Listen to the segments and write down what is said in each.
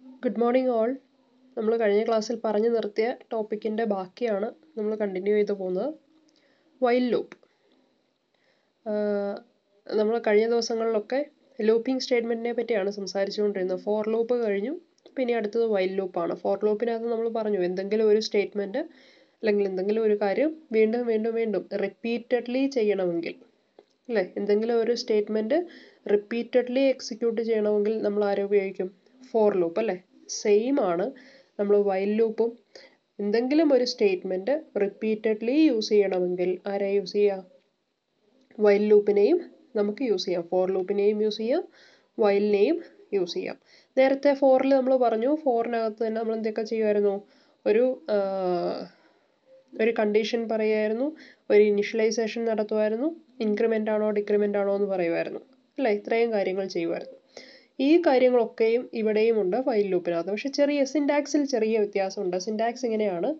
good morning all നമ്മൾ കഴിഞ്ഞ ക്ലാസ്സിൽ പറഞ്ഞു നിർത്തിയ ടോപ്പിക്കിൻ്റെ ബാക്കിയാണ് നമ്മൾ കണ്ടിന്യൂ ചെയ്ത് പോകുന്നത് വൈൽ ലൂപ്പ് നമ്മൾ കഴിഞ്ഞ ദിവസങ്ങളിലൊക്കെ ലൂപ്പിംഗ് സ്റ്റേറ്റ്മെൻറ്റിനെ പറ്റിയാണ് സംസാരിച്ചുകൊണ്ടിരുന്നത് ഫോർ ലൂപ്പ് കഴിഞ്ഞു പിന്നെ അടുത്തത് വൈൽ ലൂപ്പാണ് ഫോർ ലൂപ്പിനകത്ത് നമ്മൾ പറഞ്ഞു എന്തെങ്കിലും ഒരു സ്റ്റേറ്റ്മെൻറ്റ് അല്ലെങ്കിൽ എന്തെങ്കിലും ഒരു കാര്യം വീണ്ടും വീണ്ടും വീണ്ടും റിപ്പീറ്റഡ്ലി ചെയ്യണമെങ്കിൽ അല്ലേ എന്തെങ്കിലും ഒരു സ്റ്റേറ്റ്മെൻറ്റ് റിപ്പീറ്റഡ്ലി എക്സിക്യൂട്ട് ചെയ്യണമെങ്കിൽ നമ്മൾ ആരെ ഉപയോഗിക്കും ഫോർ ലൂപ്പ് അല്ലേ സെയിം ആണ് നമ്മൾ വൈൽ ലൂപ്പും എന്തെങ്കിലും ഒരു സ്റ്റേറ്റ്മെൻറ്റ് റിപ്പീറ്റഡ്ലി യൂസ് ചെയ്യണമെങ്കിൽ ആരെ യൂസ് ചെയ്യുക വൈൽ ലൂപ്പിനെയും നമുക്ക് യൂസ് ചെയ്യാം ഫോർ ലൂപ്പിനെയും യൂസ് ചെയ്യാം വൈലിനെയും യൂസ് ചെയ്യാം നേരത്തെ ഫോറിൽ നമ്മൾ പറഞ്ഞു ഫോറിനകത്ത് തന്നെ നമ്മൾ എന്തൊക്കെ ചെയ്യുമായിരുന്നു ഒരു ഒരു കണ്ടീഷൻ പറയുമായിരുന്നു ഒരു ഇനിഷ്യലൈസേഷൻ നടത്തുമായിരുന്നു ഇൻക്രിമെൻ്റ് ആണോ ഡിക്രിമെൻ്റ് ആണോ എന്ന് പറയുമായിരുന്നു അല്ലേ ഇത്രയും കാര്യങ്ങൾ ചെയ്യുമായിരുന്നു ഈ കാര്യങ്ങളൊക്കെയും ഇവിടെയും ഉണ്ട് വൈൽ ലൂപ്പിനകത്ത് പക്ഷെ ചെറിയ സിൻടാക്സിൽ ചെറിയ വ്യത്യാസമുണ്ട് സിൻടാക്സ് ഇങ്ങനെയാണ്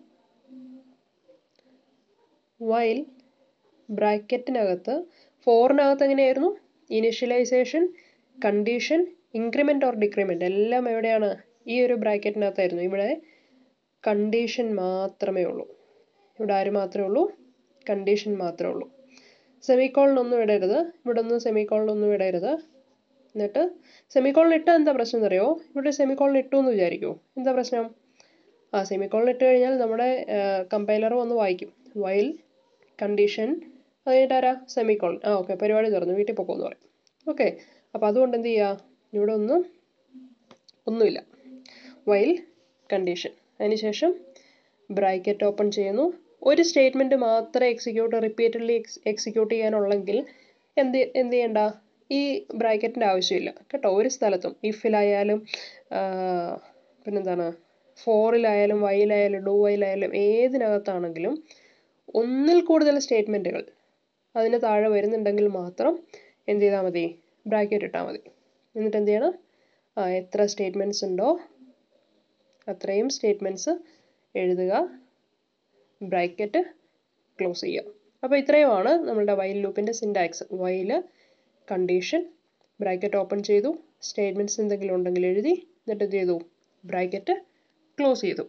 വൈൽ ബ്രാക്കറ്റിനകത്ത് ഫോറിനകത്ത് എങ്ങനെയായിരുന്നു initialization condition increment or decrement എല്ലാം എവിടെയാണ് ഈ ഒരു ബ്രാക്കറ്റിനകത്തായിരുന്നു ഇവിടെ കണ്ടീഷൻ മാത്രമേ ഉള്ളൂ ഇവിടെ ആര് മാത്രമേ ഉള്ളൂ കണ്ടീഷൻ മാത്രമേ ഉള്ളൂ സെമിക്കോളിനൊന്നും ഇടരുത് ഇവിടെ ഒന്നും സെമിക്കോളിനൊന്നും ഇടരുത് എന്നിട്ട് സെമിക്കോളിൻ ഇട്ടാൽ എന്താ പ്രശ്നം എന്നറിയോ ഇവിടെ സെമിക്കോളിൻ ഇട്ടു എന്ന് വിചാരിക്കൂ എന്താ പ്രശ്നം ആ സെമിക്കോളിൻ ഇട്ട് കഴിഞ്ഞാൽ നമ്മുടെ കമ്പൈലർ വന്ന് വായിക്കും വൈൽ കണ്ടീഷൻ അത് കഴിഞ്ഞിട്ട് ആരാ സെമിക്കോളിൻ ആ ഓക്കെ പരിപാടി തുറന്നു വീട്ടിൽ പൊക്കോന്ന് പറയും ഓക്കെ അപ്പോൾ അതുകൊണ്ട് എന്ത് ചെയ്യുക ഇവിടെ ഒന്നും ഒന്നുമില്ല വൈൽ കണ്ടീഷൻ അതിനുശേഷം ബ്രാക്കറ്റ് ഓപ്പൺ ചെയ്യുന്നു ഒരു സ്റ്റേറ്റ്മെൻറ്റ് മാത്രമേ എക്സിക്യൂട്ട് റിപ്പീറ്റഡ്ലി എക്സിക്യൂട്ട് ചെയ്യാനുള്ളെങ്കിൽ എന്ത് എന്ത് ചെയ്യണ്ട ഈ ബ്രാക്കറ്റിൻ്റെ ആവശ്യമില്ല കേട്ടോ ഒരു സ്ഥലത്തും ഇഫിലായാലും പിന്നെന്താണ് ഫോറിലായാലും വൈലായാലും ഡു വൈലായാലും ഏതിനകത്താണെങ്കിലും ഒന്നിൽ കൂടുതൽ സ്റ്റേറ്റ്മെൻറ്റുകൾ അതിന് താഴെ വരുന്നുണ്ടെങ്കിൽ മാത്രം എന്ത് ചെയ്താൽ മതി ബ്രാക്കറ്റ് ഇട്ടാൽ മതി എന്നിട്ട് എന്ത് ചെയ്യണം ആ എത്ര സ്റ്റേറ്റ്മെൻറ്റ്സ് ഉണ്ടോ അത്രയും സ്റ്റേറ്റ്മെൻറ്റ്സ് എഴുതുക ബ്രാക്കറ്റ് ക്ലോസ് ചെയ്യുക അപ്പോൾ ഇത്രയുമാണ് നമ്മളുടെ വൈൽ ലൂപ്പിൻ്റെ syntax while condition bracket open ചെയ്തു സ്റ്റേറ്റ്മെൻറ്റ്സ് എന്തെങ്കിലും ഉണ്ടെങ്കിൽ എഴുതി എന്നിട്ട് എന്ത് ചെയ്തു ബ്രാക്കറ്റ് ക്ലോസ് ചെയ്തു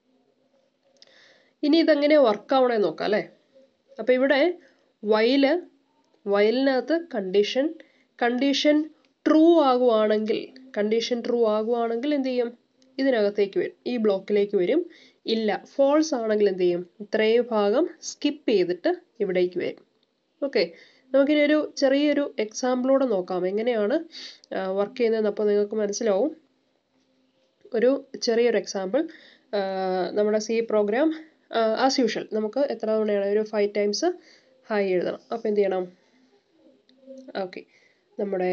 ഇനി ഇതെങ്ങനെ വർക്ക് ആവണമെന്ന് നോക്കാം അല്ലേ അപ്പോൾ ഇവിടെ വൈല് വയലിനകത്ത് കണ്ടീഷൻ കണ്ടീഷൻ ട്രൂ ആകുവാണെങ്കിൽ കണ്ടീഷൻ ട്രൂ ആകുവാണെങ്കിൽ എന്ത് ചെയ്യും ഇതിനകത്തേക്ക് വരും ഈ ബ്ലോക്കിലേക്ക് വരും ഇല്ല ഫോൾസ് ആണെങ്കിൽ എന്ത് ചെയ്യും ഇത്രയും ഭാഗം സ്കിപ്പ് ചെയ്തിട്ട് ഇവിടേക്ക് വരും ഓക്കെ നമുക്കിനി ഒരു ചെറിയൊരു എക്സാമ്പിളൂടെ നോക്കാം എങ്ങനെയാണ് വർക്ക് ചെയ്യുന്നതെന്ന് അപ്പോൾ നിങ്ങൾക്ക് മനസ്സിലാവും ഒരു ചെറിയൊരു എക്സാമ്പിൾ നമ്മുടെ സി പ്രോഗ്രാം ആസ് യൂഷ്വൽ നമുക്ക് എത്ര തവണയാണ് ഒരു ഫൈവ് ടൈംസ് ഹായ് എഴുതണം അപ്പോൾ എന്ത് ചെയ്യണം ഓക്കെ നമ്മുടെ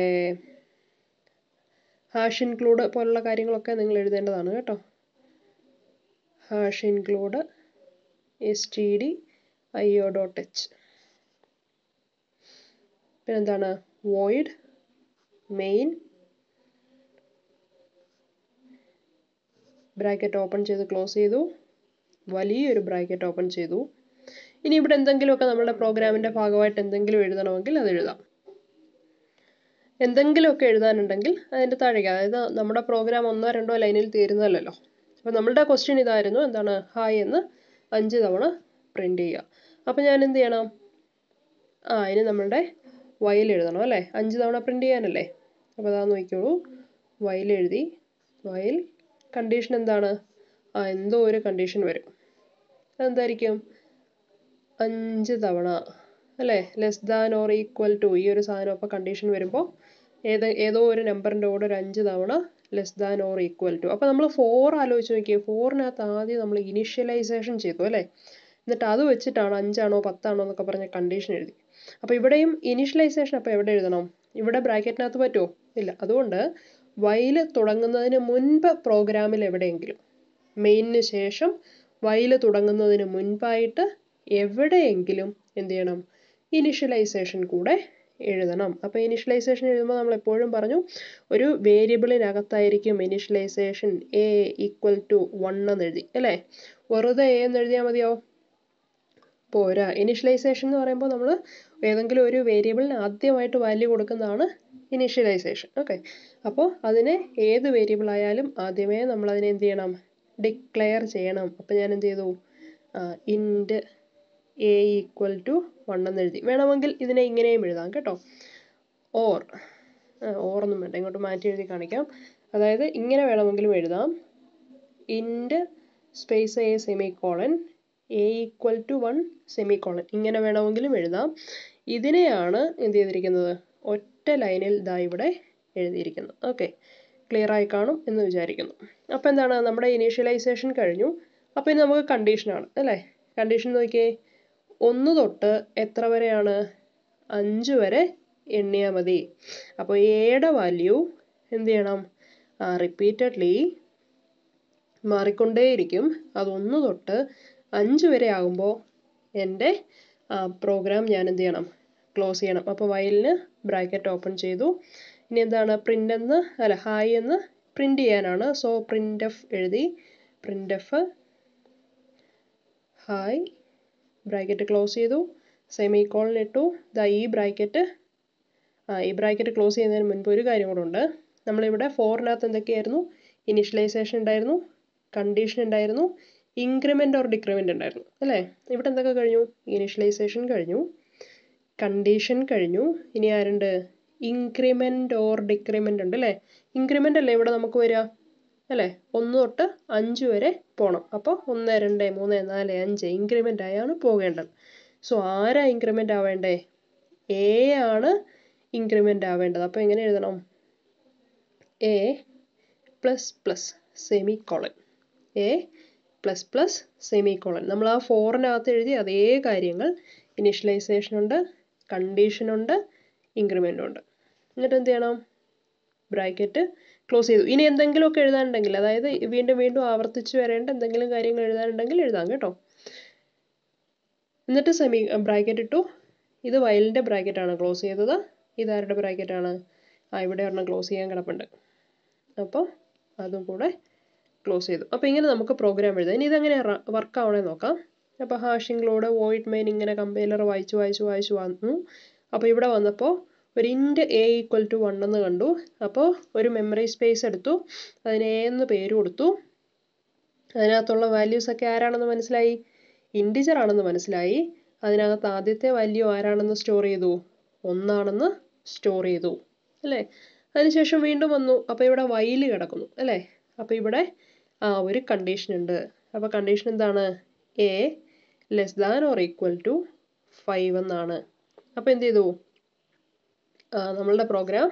ഹാഷ് ഇൻക്ലൂഡ് പോലുള്ള കാര്യങ്ങളൊക്കെ നിങ്ങൾ എഴുതേണ്ടതാണ് കേട്ടോ hash include S T D I O dot H പിന്നെന്താണ് വോയിഡ് മെയിൻ ബ്രാക്കറ്റ് ഓപ്പൺ ചെയ്ത് ക്ലോസ് ചെയ്തു വലിയൊരു ബ്രാക്കറ്റ് ഓപ്പൺ ചെയ്തു ഇനി ഇവിടെ എന്തെങ്കിലുമൊക്കെ നമ്മുടെ പ്രോഗ്രാമിൻ്റെ ഭാഗമായിട്ട് എന്തെങ്കിലും എഴുതണമെങ്കിൽ അത് എഴുതാം എന്തെങ്കിലുമൊക്കെ എഴുതാനുണ്ടെങ്കിൽ അതിൻ്റെ താഴേക്ക് അതായത് നമ്മുടെ പ്രോഗ്രാം ഒന്നോ രണ്ടോ ലൈനിൽ തീരുന്നതല്ലോ അപ്പോൾ നമ്മളുടെ ക്വസ്റ്റ്യൻ ഇതായിരുന്നു എന്താണ് ഹായ് എന്ന് അഞ്ച് തവണ പ്രിൻ്റ് ചെയ്യുക അപ്പോൾ ഞാൻ എന്ത് ചെയ്യണം ആ ഇനി നമ്മളുടെ വയൽ എഴുതണം അല്ലേ അഞ്ച് തവണ പ്രിൻ്റ് ചെയ്യാനല്ലേ അപ്പോൾ അതാ നോക്കിക്കോളൂ വയൽ എഴുതി വയൽ കണ്ടീഷൻ എന്താണ് ആ എന്തോ ഒരു കണ്ടീഷൻ വരും അതെന്തായിരിക്കും അഞ്ച് തവണ അല്ലേ less than or equal to ഈ ഒരു സാധനം അപ്പോൾ കണ്ടീഷൻ വരുമ്പോൾ ഏത് ഏതോ ഒരു നമ്പറിൻ്റെ കൂടെ ഒരു അഞ്ച് തവണ less than or equal to അപ്പോൾ നമ്മൾ ഫോർ ആലോചിച്ച് നോക്കിയേ ഫോറിനകത്ത് ആദ്യം നമ്മൾ ഇനിഷ്യലൈസേഷൻ ചെയ്തു അല്ലേ എന്നിട്ട് അത് വെച്ചിട്ടാണ് അഞ്ചാണോ പത്താണോ എന്നൊക്കെ പറഞ്ഞ കണ്ടീഷൻ എഴുതി അപ്പോൾ ഇവിടെയും ഇനിഷ്യലൈസേഷൻ അപ്പോൾ എവിടെ എഴുതണം ഇവിടെ ബ്രാക്കറ്റിനകത്ത് പറ്റുമോ ഇല്ല അതുകൊണ്ട് വൈല് തുടങ്ങുന്നതിന് മുൻപ് പ്രോഗ്രാമിൽ എവിടെയെങ്കിലും മെയിനിന് ശേഷം വൈല് തുടങ്ങുന്നതിന് മുൻപായിട്ട് എവിടെയെങ്കിലും എന്ത് ചെയ്യണം ഇനിഷ്യലൈസേഷൻ കൂടെ എഴുതണം അപ്പോൾ ഇനിഷ്യലൈസേഷൻ എഴുതുമ്പോൾ നമ്മൾ എപ്പോഴും പറഞ്ഞു ഒരു വേരിയബിളിനകത്തായിരിക്കും initialization A equal to one എന്ന് എഴുതി അല്ലേ വെറുതെ എ എന്ന് എഴുതിയാൽ മതിയോ പോരാ ഇനിഷ്യലൈസേഷൻ എന്ന് പറയുമ്പോൾ നമ്മൾ ഏതെങ്കിലും ഒരു വേരിയബിളിന് ആദ്യമായിട്ട് വാല്യൂ കൊടുക്കുന്നതാണ് ഇനീഷ്യലൈസേഷൻ ഓക്കെ അപ്പോൾ അതിനെ ഏത് വേരിയബിൾ ആയാലും ആദ്യമേ നമ്മൾ അതിനെ എന്ത് ചെയ്യണം ഡിക്ലെയർ ചെയ്യണം അപ്പോൾ ഞാൻ എന്ത് ചെയ്തു int A equal to one എന്ന് എഴുതി വേണമെങ്കിൽ ഇതിനെ ഇങ്ങനെയും എഴുതാം കേട്ടോ ഓർ ഓറൊന്നും വേണ്ട ഇങ്ങോട്ട് മാറ്റി എഴുതി കാണിക്കാം അതായത് ഇങ്ങനെ വേണമെങ്കിലും എഴുതാം int space A semicolon A equal to one semicolon ഇങ്ങനെ വേണമെങ്കിലും എഴുതാം ഇതിനെയാണ് എന്ത് ചെയ്തിരിക്കുന്നത് ഒറ്റ ലൈനിൽ ഇതാ ഇവിടെ എഴുതിയിരിക്കുന്നത് ഓക്കെ ക്ലിയർ ആയി കാണും എന്ന് വിചാരിക്കുന്നു അപ്പോൾ എന്താണ് നമ്മുടെ ഇനീഷ്യലൈസേഷൻ കഴിഞ്ഞു അപ്പോൾ ഇനി നമുക്ക് കണ്ടീഷനാണ് അല്ലേ കണ്ടീഷൻ നോക്കിയേ ഒന്ന് തൊട്ട് എത്ര വരെയാണ് അഞ്ച് വരെ എണ്ണിയാൽ മതി അപ്പോൾ എയുടെ വാല്യൂ എന്ത് ചെയ്യണം റിപ്പീറ്റഡ്ലി മാറിക്കൊണ്ടേയിരിക്കും അതൊന്ന് തൊട്ട് അഞ്ച് വരെ ആകുമ്പോൾ എൻ്റെ പ്രോഗ്രാം ഞാൻ എന്ത് ചെയ്യണം ക്ലോസ് ചെയ്യണം അപ്പോൾ വയലിന് ബ്രാക്കറ്റ് ഓപ്പൺ ചെയ്തു ഇനി എന്താണ് പ്രിൻ്റ് എന്ന് അല്ല ഹായ് എന്ന് പ്രിൻ്റ് ചെയ്യാനാണ് സോ പ്രിൻ്റ് എഫ് എഴുതി print F hi bracket close ചെയ്തു സെമി കോളൻ ഇട്ടു ദാ ഈ ബ്രാക്കറ്റ് ആ ഈ ബ്രാക്കറ്റ് ക്ലോസ് ചെയ്യുന്നതിന് മുൻപ് ഒരു കാര്യം കൂടെ ഉണ്ട് നമ്മളിവിടെ ഫോറിനകത്ത് എന്തൊക്കെയായിരുന്നു ഇനിഷ്യലൈസേഷൻ ഉണ്ടായിരുന്നു കണ്ടീഷൻ ഉണ്ടായിരുന്നു ഇൻക്രിമെൻ്റ് ഓർ ഡിക്രിമെൻ്റ് ഉണ്ടായിരുന്നു അല്ലേ ഇവിടെ എന്തൊക്കെ കഴിഞ്ഞു ഇനിഷ്യലൈസേഷൻ കഴിഞ്ഞു കണ്ടീഷൻ കഴിഞ്ഞു ഇനി ആരുണ്ട് ഇൻക്രിമെൻ്റ് ഓർ ഡിക്രിമെൻ്റ് ഉണ്ട് അല്ലേ ഇൻക്രിമെൻ്റ് അല്ലേ ഇവിടെ നമുക്ക് വരിക അല്ലേ ഒന്ന് തൊട്ട് അഞ്ച് വരെ പോകണം അപ്പോൾ ഒന്ന് രണ്ട് മൂന്ന് നാല് അഞ്ച് ഇൻക്രിമെൻ്റ് ആയാണ് പോകേണ്ടത് സോ ആരാ ഇൻക്രിമെൻ്റ് ആവേണ്ടേ എ ആണ് ഇൻക്രിമെൻ്റ് ആവേണ്ടത് അപ്പോൾ എങ്ങനെ എഴുതണം A plus plus semicolon A plus plus semicolon നമ്മൾ ആ ഫോറിനകത്ത് എഴുതി അതേ കാര്യങ്ങൾ ഇനിഷ്യലൈസേഷൻ ഉണ്ട് കണ്ടീഷൻ ഉണ്ട് ഇൻക്രിമെൻ്റ് ഉണ്ട് എന്നിട്ട് എന്ത് ചെയ്യണം ബ്രാക്കറ്റ് ക്ലോസ് ചെയ്തു ഇനി എന്തെങ്കിലുമൊക്കെ എഴുതാനുണ്ടെങ്കിൽ അതായത് വീണ്ടും വീണ്ടും ആവർത്തിച്ച് വരേണ്ട എന്തെങ്കിലും കാര്യങ്ങൾ എഴുതാനുണ്ടെങ്കിൽ എഴുതാം കേട്ടോ എന്നിട്ട് സെമി ബ്രാക്കറ്റ് ഇട്ടു ഇത് വയലിൻ്റെ ബ്രാക്കറ്റാണ് ക്ലോസ് ചെയ്തത് ഇതാരുടെ ബ്രാക്കറ്റാണ് ആ ഇവിടെ ഒരെണ്ണം ക്ലോസ് ചെയ്യാൻ കിടപ്പുണ്ട് അപ്പോൾ അതും കൂടെ ക്ലോസ് ചെയ്തു അപ്പോൾ ഇങ്ങനെ നമുക്ക് പ്രോഗ്രാം എഴുതാം ഇനി ഇതെങ്ങനെ വർക്ക് ആവണേ നോക്കാം അപ്പോൾ ഹാഷിങ്ങിലൂടെ വോയിഡ് മെയിൻ ഇങ്ങനെ കമ്പൈലർ വായിച്ചു വായിച്ചു വായിച്ചു വന്നു അപ്പോൾ ഇവിടെ വന്നപ്പോൾ ഒരു int A equal to one എന്ന് കണ്ടു അപ്പോൾ ഒരു മെമ്മറി സ്പേസ് എടുത്തു അതിന് എ എന്ന് പേര് കൊടുത്തു അതിനകത്തുള്ള വാല്യൂസ് ഒക്കെ ആരാണെന്ന് മനസ്സിലായി ഇൻഡിജർ ആണെന്ന് മനസ്സിലായി അതിനകത്ത് ആദ്യത്തെ വാല്യൂ ആരാണെന്ന് സ്റ്റോർ ചെയ്തു ഒന്നാണെന്ന് സ്റ്റോർ ചെയ്തു അല്ലേ അതിനുശേഷം വീണ്ടും വന്നു അപ്പോൾ ഇവിടെ വൈല് കിടക്കുന്നു അല്ലേ അപ്പോൾ ഇവിടെ ആ ഒരു കണ്ടീഷൻ ഉണ്ട് അപ്പോൾ കണ്ടീഷൻ എന്താണ് A less than or equal to five എന്നാണ് അപ്പോൾ എന്ത് ചെയ്തു നമ്മളുടെ പ്രോഗ്രാം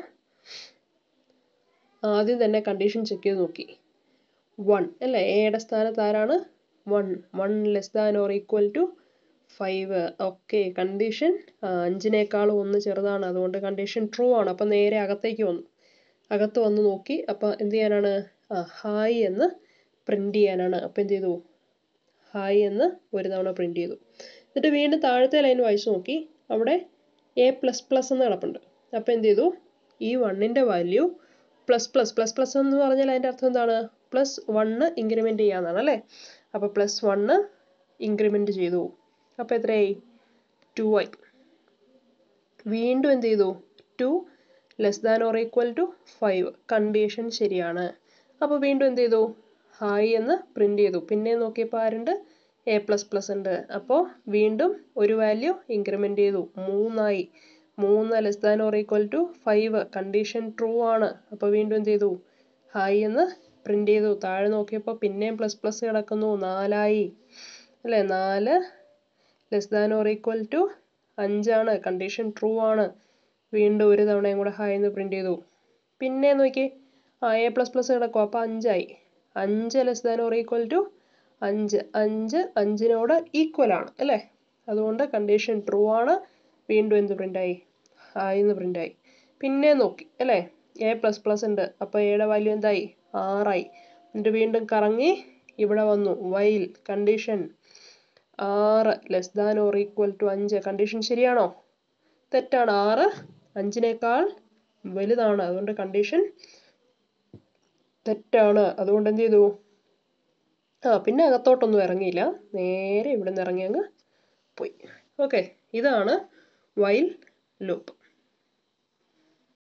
ആദ്യം തന്നെ കണ്ടീഷൻ ചെക്ക് ചെയ്ത് നോക്കി വൺ അല്ലേ എയുടെ സ്ഥാനത്ത് ആരാണ് one one less than or equal to five okay condition അഞ്ചിനേക്കാളും ഒന്ന് ചെറുതാണ് അതുകൊണ്ട് കണ്ടീഷൻ ട്രൂ ആണ് അപ്പം നേരെ അകത്തേക്ക് വന്നു അകത്ത് വന്ന് നോക്കി അപ്പം എന്ത് ചെയ്യാനാണ് ആ ഹായ് എന്ന് പ്രിൻ്റ് ചെയ്യാനാണ് അപ്പം എന്ത് ചെയ്തു ഹായ് എന്ന് ഒരു തവണ പ്രിൻ്റ് ചെയ്തു എന്നിട്ട് വീണ്ടും താഴത്തെ ലൈൻ വായിച്ചു നോക്കി അവിടെ എ പ്ലസ് പ്ലസ് എന്ന് കിടപ്പുണ്ട് അപ്പോൾ എന്ത് ചെയ്തു ഈ വണ്ണിൻ്റെ value plus plus plus plus എന്ന് പറഞ്ഞാൽ അതിൻ്റെ അർത്ഥം എന്താണ് പ്ലസ് വണ്ണ് ഇൻക്രിമെൻ്റ് ചെയ്യാന്നാണ് അല്ലേ അപ്പോൾ പ്ലസ് വണ്ണ് ഇൻക്രിമെൻ്റ് ചെയ്തു അപ്പോൾ എത്രയായി ടു ആയി വീണ്ടും എന്ത് ചെയ്തു two less than or equal to five condition ശരിയാണ് അപ്പോൾ വീണ്ടും എന്ത് ചെയ്തു ഹായ് എന്ന് പ്രിൻ്റ് ചെയ്തു പിന്നെ നോക്കിയപ്പോൾ ആരുണ്ട് എ പ്ലസ് പ്ലസ് ഉണ്ട് അപ്പോൾ വീണ്ടും ഒരു വാല്യൂ ഇൻക്രിമെൻ്റ് ചെയ്തു മൂന്നായി മൂന്ന് less than or equal to five condition true ആണ് അപ്പോൾ വീണ്ടും എന്ത് ചെയ്തു ഹായ് എന്ന് പ്രിൻ്റ് ചെയ്തു താഴെ നോക്കിയപ്പോൾ പിന്നെയും പ്ലസ് പ്ലസ് കിടക്കുന്നു നാലായി അല്ലേ നാല് less than or equal to അഞ്ചാണ് കണ്ടീഷൻ ട്രൂ ആണ് വീണ്ടും ഒരു തവണയും കൂടെ ഹായ് എന്ന് പ്രിൻ്റ് ചെയ്തു പിന്നെ നോക്കി ആ എ പ്ലസ് പ്ലസ് കിടക്കും അപ്പോൾ അഞ്ചായി അഞ്ച് less than or equal to അഞ്ച് അഞ്ച് അഞ്ചിനോട് ഈക്വൽ ആണ് അല്ലേ അതുകൊണ്ട് കണ്ടീഷൻ ട്രൂ ആണ് വീണ്ടും എന്ത് പ്രിൻ്റായി ഹായ് എന്ന് പ്രിൻ്റായി പിന്നെ നോക്കി അല്ലേ എ പ്ലസ് പ്ലസ് ഉണ്ട് അപ്പോൾ എയുടെ വാല്യൂ എന്തായി ആറായി എന്നിട്ട് വീണ്ടും കറങ്ങി ഇവിടെ വന്നു വൈൽ കണ്ടീഷൻ ആറ് less than or equal to അഞ്ച് കണ്ടീഷൻ ശരിയാണോ തെറ്റാണ് ആറ് അഞ്ചിനേക്കാൾ വലുതാണ് അതുകൊണ്ട് കണ്ടീഷൻ തെറ്റാണ് അതുകൊണ്ട് എന്ത് ചെയ്തു ആ പിന്നെ അകത്തോട്ടൊന്നും ഇറങ്ങിയില്ല നേരെ ഇവിടെ നിന്ന് ഇറങ്ങി അങ്ങ് പോയി ഓക്കെ ഇതാണ് വൈൽ ലൂപ്പ്